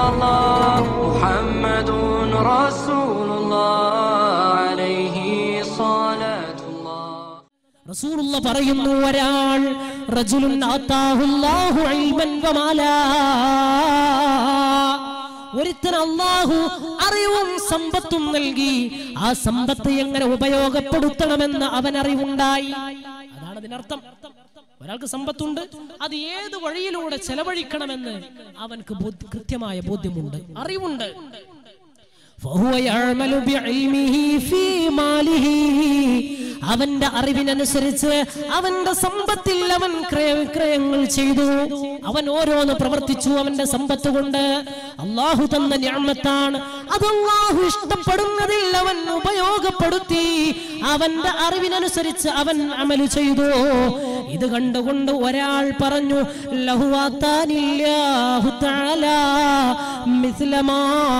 الله محمد رسول الله عليه صلاة الله റസൂലുള്ള പറയുന്നു ഒരാൾ റജുലുൻ ആത്താഹുല്ലാഹു ഇൽമൻ വമാലാ ഒരുത്തൻ അള്ളാഹു അറിവും സമ്പത്തും നൽകി ആ സമ്പത്ത് എങ്ങനെ ഉപയോഗപ്പെടുത്തണമെന്ന് അവൻ അറിവുണ്ടായി അതാണ് അതിനർത്ഥം ഒരാൾക്ക് സമ്പത്തുണ്ട് അത് ഏത് വഴിയിലൂടെ ചെലവഴിക്കണമെന്ന് അവൻക്ക് ബോധ്യ- കൃത്യമായ ബോധ്യമുണ്ട് അറിവുണ്ട് فهو يعمل بعلمه في ماله അവന്റെ അറിവിനനുസരിച്ച് അവന്റെ സമ്പത്തിൽ അവൻ ക്രയവിക്രയങ്ങൾ ചെയ്തു അവൻ ഓരോന്ന് പ്രവർത്തിച്ചു അവന്റെ സമ്പത്ത് കൊണ്ട് അള്ളാഹു തന്ന ഞാമത്താണ് അത് അള്ളാഹു ഇഷ്ടപ്പെടുന്നതിൽ അവൻ ഉപയോഗപ്പെടുത്തി അവന്റെ അറിവിനനുസരിച്ച് അവൻ അമല് ചെയ്തു ഇത് കണ്ടുകൊണ്ട് ഒരാൾ പറഞ്ഞു ലഹുവാത്താനില്ലാഹു തആല മിസ്ല മാ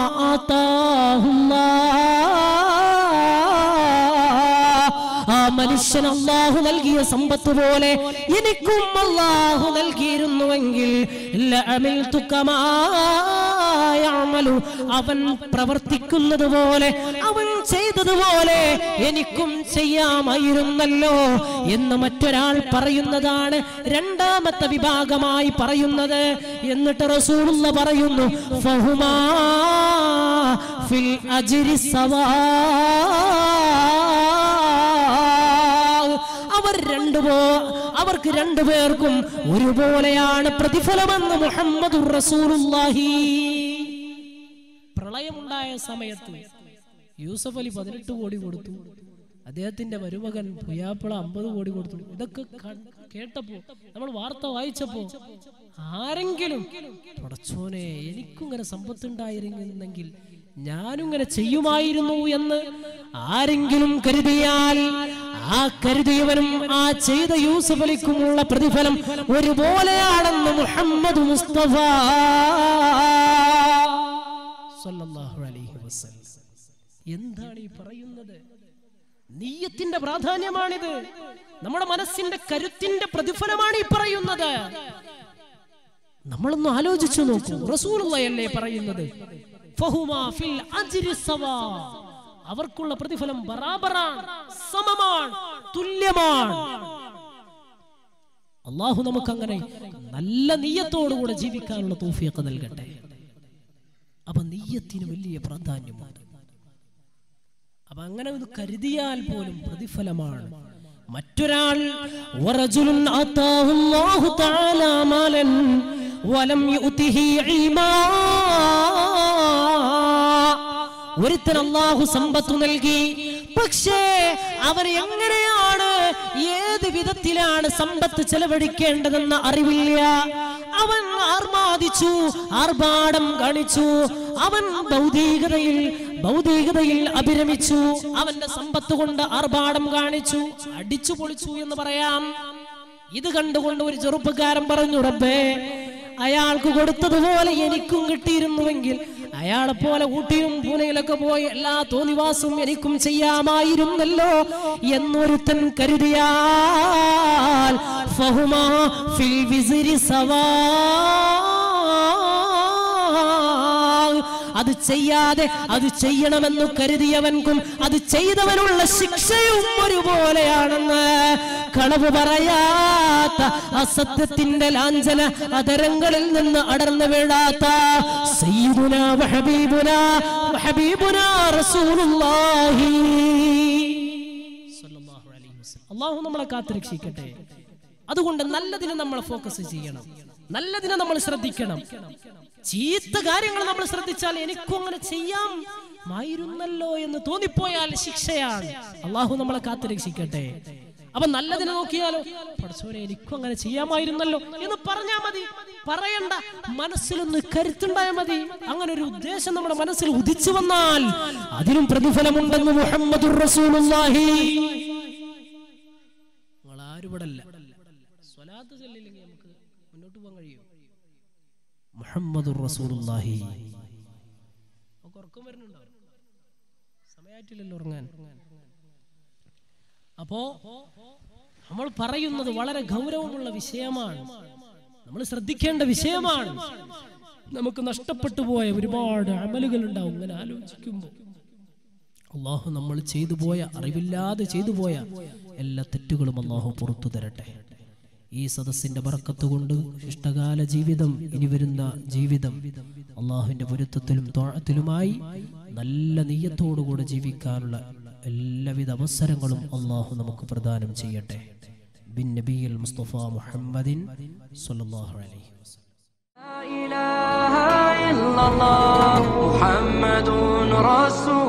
ആതാഹുല്ലാഹ് ആ മനുഷ്യൻ അള്ളാഹു നൽകിയ സമ്പത്ത് പോലെ എനിക്കും അള്ളാഹു നൽകിയിരുന്നുവെങ്കിൽ ലഅമിൽതു കമാ യഅമലു. അവൻ പ്രവർത്തിക്കുന്നത് പോലെ അവൻ ചെയ്തതുപോലെ എനിക്കും ചെയ്യാമായിരുന്നല്ലോ എന്ന് മറ്റൊരാൾ പറയുന്നതാണ് രണ്ടാമത്തെ വിഭാഗമായി പറയുന്നത് എന്നിട്ട് റസൂലുള്ള പറയുന്നു ഫഹുമാ ഫിൽ അജ്രി സവാ അവർ രണ്ടുപോ അവർക്ക് രണ്ടുപേർക്കും ഒരുപോലെയാണ് പ്രതിഫലമെന്ന് മുഹമ്മദ് റസൂലുള്ളാഹി പ്രളയമുണ്ടായ സമയത്ത് യൂസഫ് അലി പതിനെട്ട് കോടി കൊടുത്തു അദ്ദേഹത്തിന്റെ മരുമകൻ പുയാപ്പിള അമ്പത് കോടി കൊടുത്തു ഇതൊക്കെ ക- കേട്ടപ്പോ നമ്മൾ വാർത്ത വായിച്ചപ്പോ ആരെങ്കിലും പടച്ചോനെ എനിക്കും ഇങ്ങനെ സമ്പത്തുണ്ടായിരുന്നെങ്കിൽ ഞാനും ഇങ്ങനെ ചെയ്യുമായിരുന്നു എന്ന് ആരെങ്കിലും കരുതിയാൽ ആ കരുതിയവനും ആ ചെയ്ത യൂസഫ് അലിക്കുമുള്ള പ്രതിഫലം ഒരുപോലെയാണെന്ന് മുഹമ്മദ് മുസ്തഫ സല്ലല്ലാഹു അലൈഹി വസല്ലം എന്താണ് ഈ പറയുന്നത് നീയത്തിന്റെ പ്രാധാന്യമാണിത് നമ്മുടെ മനസ്സിന്റെ കരുത്തിന്റെ പ്രതിഫലമാണ് ഈ പറയുന്നത് നമ്മളൊന്ന് ആലോചിച്ചു നോക്കൂ റസൂലുള്ളയല്ലേ പറയുന്നത് ഫഹുമാ ഫിൽ അജ്രി സവാ. അവർക്കുള്ള പ്രതിഫലം ബറാബറാണ് സമമാണ് തുല്യമാണ് അള്ളാഹു നമുക്കങ്ങനെ നല്ല നീയത്തോടുകൂടെ ജീവിക്കാനുള്ള തൗഫീഖ് നൽകട്ടെ അപ്പൊ നീയത്തിന് വലിയ പ്രാധാന്യമുണ്ട് അപ്പൊ അങ്ങനെ ഒന്ന് കരുതിയാൽ പോലും പ്രതിഫലമാണ് മറ്റൊരാൾ വറജുലുൻ ആതാഹു അല്ലാഹു തആല മാലൻ വലം യുതിഹി ഇൽമാ ഒരുത്തൻ അള്ളാഹു സമ്പത്ത് നൽകി പക്ഷേ അവർ എങ്ങനെയാണ് ഏത് വിധത്തിലാണ് സമ്പത്ത് ചെലവഴിക്കേണ്ടതെന്ന് അറിവില്ല അവൻ ആർമാദിച്ചു ആർഭാടം കാണിച്ചു അവൻ ഭൗതികതയിൽ ഭൗതികതയിൽ അഭിരമിച്ചു അവന്റെ സമ്പത്ത് കൊണ്ട് ആർഭാടം കാണിച്ചു അടിച്ചു പൊളിച്ചു എന്ന് പറയാം ഇത് കണ്ടുകൊണ്ട് ഒരു ചെറുപ്പക്കാരൻ പറഞ്ഞു റബ്ബേ അയാൾക്ക് കൊടുത്തതുപോലെ എനിക്കും കിട്ടിയിരുന്നുവെങ്കിൽ അയാളെ പോലെ ഊട്ടിയും പൂനയിലൊക്കെ പോയി എല്ലാ തോന്നിവാസും എനിക്കും ചെയ്യാമായിരുന്നല്ലോ എന്നൊരുത്തൻ കരുതിയാൽ ഫഹുമാ ഫിൽ വിസിരി സവാ അത് ചെയ്യാതെ അത് ചെയ്യണമെന്ന് കരുതിയവൻക്കും അത് ചെയ്തവനുള്ള ശിക്ഷയും ഒരുപോലെയാണെന്ന് കളവ് പറയാത്ത അസത്യത്തിന്റെ ലാഞ്ചന അതരങ്ങളിൽ നിന്ന് അടർന്നു വീഴാത്ത സയ്യിദുന വഹബീബുന വഹബീബുന റസൂലുള്ളാഹി സ്വല്ലല്ലാഹു അലൈഹി വസല്ലം. അള്ളാഹു നമ്മളെ കാത്തുരക്ഷിക്കട്ടെ അതുകൊണ്ട് നല്ലതിനെ നമ്മൾ ഫോക്കസ് ചെയ്യണം നല്ലതിനെ നമ്മൾ ശ്രദ്ധിക്കണം ചീത്ത കാര്യങ്ങൾ നമ്മൾ ശ്രദ്ധിച്ചാൽ എനിക്കും അങ്ങനെ ചെയ്യാം മായിരുന്നല്ലോ എന്ന് തോന്നിപ്പോയാൽ ശിക്ഷയാണ് അള്ളാഹു നമ്മളെ കാത്തുരക്ഷിക്കട്ടെ അപ്പൊ നല്ലതിനെ നോക്കിയാലോ പഠിച്ചോനെ എനിക്കും അങ്ങനെ ചെയ്യാമായിരുന്നല്ലോ എന്ന് പറഞ്ഞാൽ മതി പറയണ്ട മനസ്സിലൊന്ന് കരുത്തുണ്ടായാൽ മതി അങ്ങനെ ഒരു ഉദ്ദേശം നമ്മുടെ മനസ്സിൽ ഉദിച്ചു വന്നാൽ അതിനും പ്രതിഫലമുണ്ടെന്ന് മുഹമ്മദ് റസൂലുള്ളാഹി നിങ്ങൾ ആരും ഇവിടെ അല്ല സ്വലാത്ത് ചൊല്ലില്ലെങ്കിൽ നമുക്ക് മുന്നോട്ട് പോകാൻ കഴിയും മുഹമ്മദ് റസൂലുള്ളാഹി നമുക്ക് ഉറക്കം വരുന്നുണ്ടോ സമയമായിട്ടില്ലല്ലോ ഉറങ്ങാൻ അപ്പോ നമ്മൾ പറയുന്നത് വളരെ ഗൗരവമുള്ള വിഷയമാണ് നമ്മൾ ശ്രദ്ധിക്കേണ്ട വിഷയമാണ് നമുക്ക് നഷ്ടപ്പെട്ടു പോയ ഒരുപാട് അമലുകൾ ഉണ്ടാവും ഇങ്ങനെ ആലോചിക്കുമ്പോൾ അള്ളാഹു നമ്മൾ ചെയ്തു പോയ അറിവില്ലാതെ ചെയ്തു പോയ എല്ലാ തെറ്റുകളും അള്ളാഹു പുറത്തു തരട്ടെ ഈ സദസ്സിന്റെ ബർക്കത്ത് കൊണ്ട് ഇഷ്ടകാല ജീവിതം ഇനി വരുന്ന ജീവിതം അള്ളാഹുവിന്റെ പൊരുത്തത്തിലും തോഴത്തിലുമായി നല്ല നെയ്യത്തോടുകൂടെ ജീവിക്കാനുള്ള എല്ലാവിധ അവസരങ്ങളും അള്ളാഹു നമുക്ക് പ്രദാനം ചെയ്യട്ടെ ബിൻ നബിയിൽ മുസ്തഫ മുഹമ്മദിൻ സല്ലല്ലാഹു അലൈഹി വസല്ലം لا إله إلا الله محمد رسول